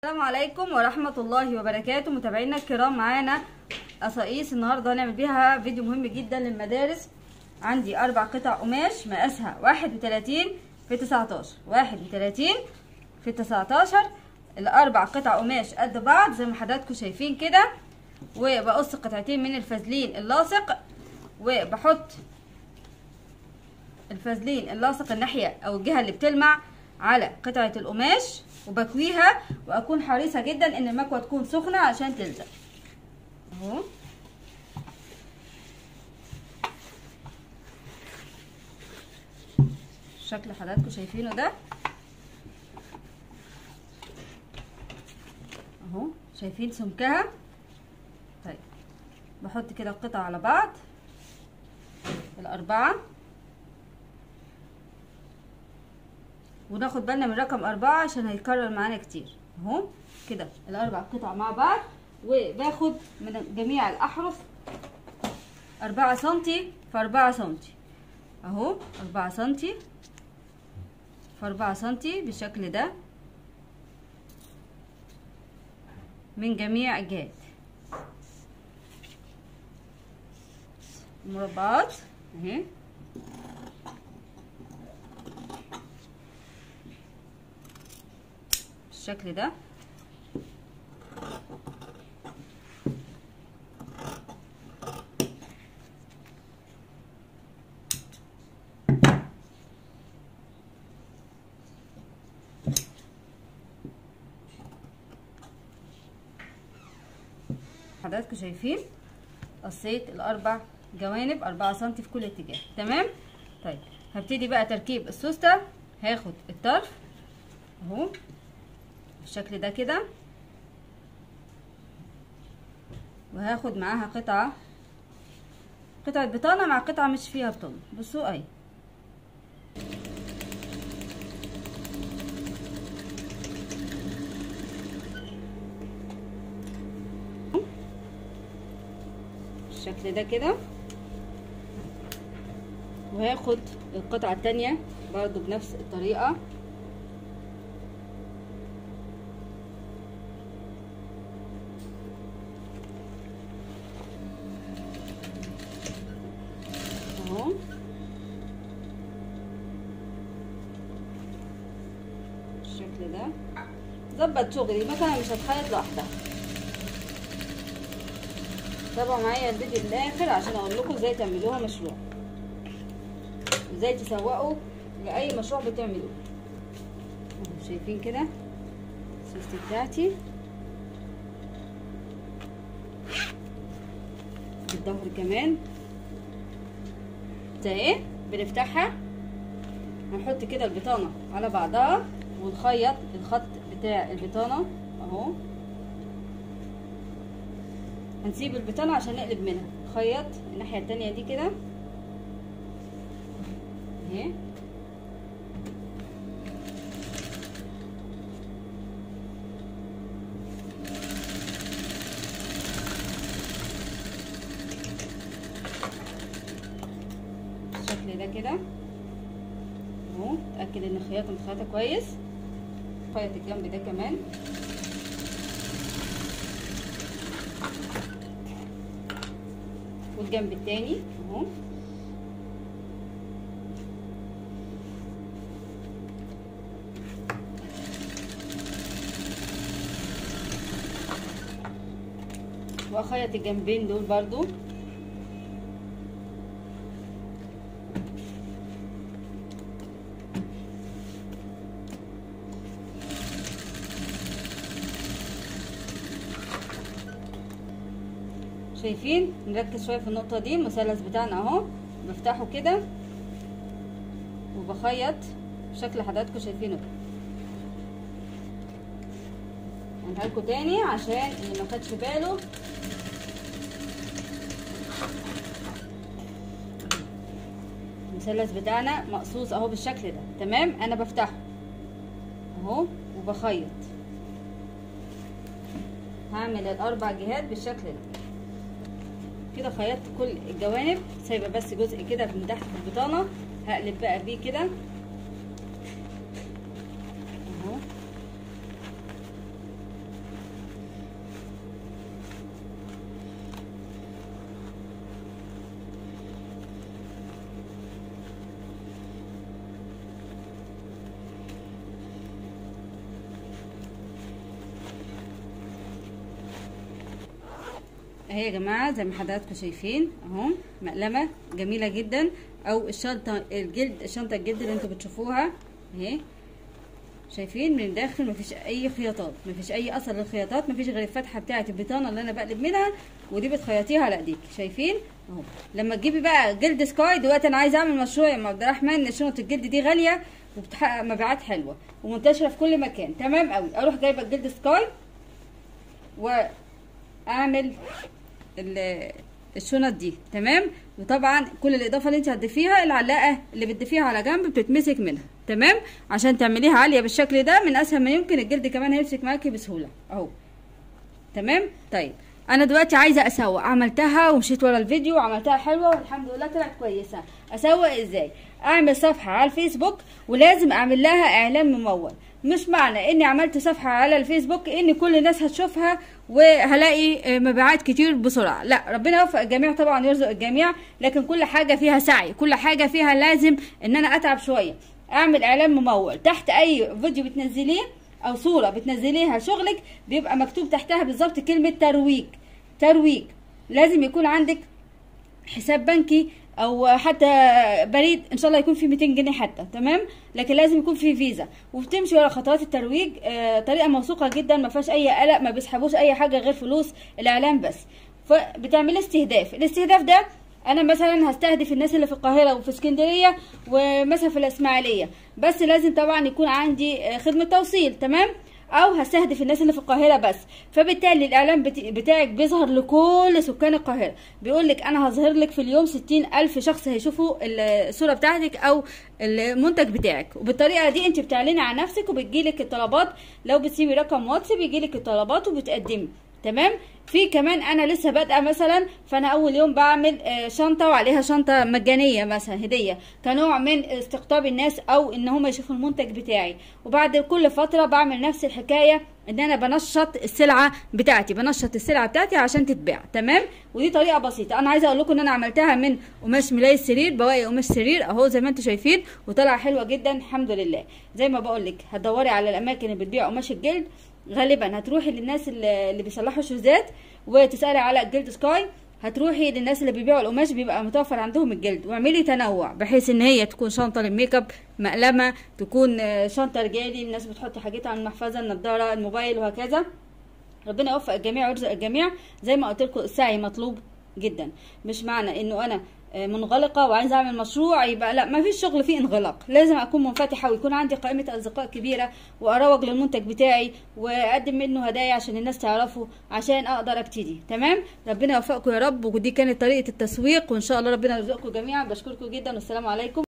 السلام عليكم ورحمة الله وبركاته متابعينا الكرام معانا قصاقيس النهاردة هنعمل بيها فيديو مهم جدا للمدارس عندي أربع قطع قماش مقاسها واحد وتلاتين في تسعتاشر واحد وتلاتين في تسعتاشر الأربع قطع قماش قد بعض زي ما حضراتكم شايفين كده وبقص قطعتين من الفازلين اللاصق وبحط الفازلين اللاصق الناحية أو الجهة اللي بتلمع على قطعة القماش وبكويها واكون حريصه جدا ان المكوه تكون سخنه عشان تلزق اهو الشكل حضراتكم شايفينه ده اهو شايفين سمكها طيب بحط كده القطع على بعض الاربعه وناخد بالنا من رقم أربعة عشان هيتكرر معانا كتير اهو كده الأربع قطع مع بعض وباخد من جميع الأحرف أربعة سنتي في أربعة سنتي اهو أربعة سنتي في أربعة سنتي بالشكل ده من جميع الجهات مربعات اهي بالشكل ده حضراتكم شايفين قصيت الاربع جوانب أربعة سنتي في كل اتجاه تمام طيب هبتدي بقى تركيب السوسته هاخد الطرف اهو بالشكل ده كده وهاخد معاها قطعة قطعة بطانة مع قطعة مش فيها بطانة بصوا اهي بالشكل ده كده وهاخد القطعة التانية برضو بنفس الطريقة اهو بالشكل ده ظبط شغلي المكنه مش هتخيط لوحدها تابعوا معايا الفيديو للاخر عشان اقول لكم ازاي تعملوها مشروع ازاي تسوقوا لاي مشروع بتعملوه شايفين كده السوستة بتاعتي بالظهر كمان اهي بنفتحها هنحط كده البطانه على بعضها ونخيط الخط بتاع البطانه اهو هنسيب البطانه عشان نقلب منها نخيط الناحيه التانية دي كده اهي بالشكل ده كده اهو اتاكد ان الخياطه متخيطه كويس خيط الجنب ده كمان والجنب التاني اهو واخيط الجنبين دول برضو شايفين نركز شويه في النقطه دي المثلث بتاعنا اهو بفتحه كده وبخيط بشكل حضراتكم شايفينه هنقولها لكم تاني عشان اللي ما خدش باله المثلث بتاعنا مقصوص اهو بالشكل ده تمام انا بفتحه اهو وبخيط هعمل الاربع جهات بالشكل ده كده خيطت كل الجوانب سايبه بس جزء كده من تحت البطانه هقلب بقى بيه كده اهو اهي يا جماعه زي ما حضراتكم شايفين اهو مقلمه جميله جدا او الشنطه الجلد الشنطه الجلد اللي انتوا بتشوفوها اهي شايفين من الداخل مفيش اي خياطات مفيش اي اثر للخياطات مفيش غير الفتحه بتاعه البطانه اللي انا بقلب منها ودي بتخيطيها على ايديك شايفين اهو لما تجيبي بقى جلد سكاي دلوقتي انا عايزه اعمل مشروع يا ام عبد الرحمن شنط الجلد دي غاليه وبتحقق مبيعات حلوه ومنتشره في كل مكان تمام قوي اروح جايبه الجلد سكاي واعمل ال- الشنط دي تمام وطبعا كل الاضافه اللي انت هتضيفيها العلاقه اللي بتضيفيها على جنب بتتمسك منها تمام عشان تعمليها عاليه بالشكل ده من اسهل ما يمكن الجلد كمان هيمسك معاكي بسهوله اهو تمام طيب انا دلوقتي عايزه اسوق عملتها ومشيت ورا الفيديو وعملتها حلوه والحمد لله طلعت كويسه اسوق ازاي اعمل صفحه على الفيسبوك ولازم اعمل لها اعلان ممول مش معنى اني عملت صفحه على الفيسبوك ان كل الناس هتشوفها وهلاقي مبيعات كتير بسرعه لا ربنا يوفق الجميع طبعا يرزق الجميع لكن كل حاجه فيها سعي كل حاجه فيها لازم ان انا اتعب شويه اعمل اعلان ممول تحت اي فيديو بتنزليه او صوره بتنزليها شغلك بيبقى مكتوب تحتها بالظبط كلمه ترويج ترويج لازم يكون عندك حساب بنكي او حتى بريد ان شاء الله يكون فيه 200 جنيه حتى تمام لكن لازم يكون فيه فيزا وبتمشي ورا خطوات الترويج آه طريقه موثوقه جدا ما فيهاش اي قلق ما بيسحبوش اي حاجه غير فلوس الاعلان بس فبتعملي استهداف الاستهداف ده انا مثلا هستهدف الناس اللي في القاهره وفي اسكندريه ومثلا في الاسماعيليه بس لازم طبعا يكون عندي آه، خدمه توصيل تمام او هستهدف الناس اللي في القاهره بس فبالتالي الاعلان بت- بتاعك بيظهر لكل سكان القاهره بيقول لك انا هظهر لك في اليوم ستين الف شخص هيشوفوا الصوره بتاعتك او المنتج بتاعك وبالطريقه دي انت بتعلني عن نفسك وبتجيلك الطلبات لو بتسيبي رقم واتس بيجيلك الطلبات وبتقدمي تمام في كمان انا لسه بادئه مثلا فانا اول يوم بعمل آه، شنطه وعليها شنطه مجانيه مثلا هديه كنوع من استقطاب الناس او ان هم يشوفوا المنتج بتاعي وبعد كل فتره بعمل نفس الحكايه ان انا بنشط السلعه بتاعتي بنشط السلعه بتاعتي عشان تتباع تمام ودي طريقه بسيطه انا عايزه اقول لكم ان انا عملتها من قماش ملاي السرير بواقي قماش سرير اهو زي ما انتم شايفين وطلع حلوه جدا الحمد لله زي ما بقول لك هتدوري على الاماكن اللي بتبيع قماش الجلد غالبا هتروحي للناس اللي اللي بيصلحوا شوزات وتسالي على الجلد سكاي هتروحي للناس اللي بيبيعوا القماش بيبقى متوفر عندهم الجلد واعملي تنوع بحيث ان هي تكون شنطه للميك اب مقلمه تكون آه، شنطه رجالي الناس بتحط حاجتها على المحفظه النضاره الموبايل وهكذا ربنا يوفق الجميع ويرزق الجميع زي ما قلت لكم السعي مطلوب جدا مش معنى انه انا آه، منغلقه وعايزه اعمل مشروع يبقى لا ما فيش شغل فيه انغلاق لازم اكون منفتحه ويكون عندي قائمه اصدقاء كبيره واروج للمنتج بتاعي واقدم منه هدايا عشان الناس تعرفه عشان اقدر ابتدي تمام ربنا يوفقكم يا رب ودي كانت طريقه التسويق وان شاء الله ربنا يرزقكم جميعا بشكركم جدا والسلام عليكم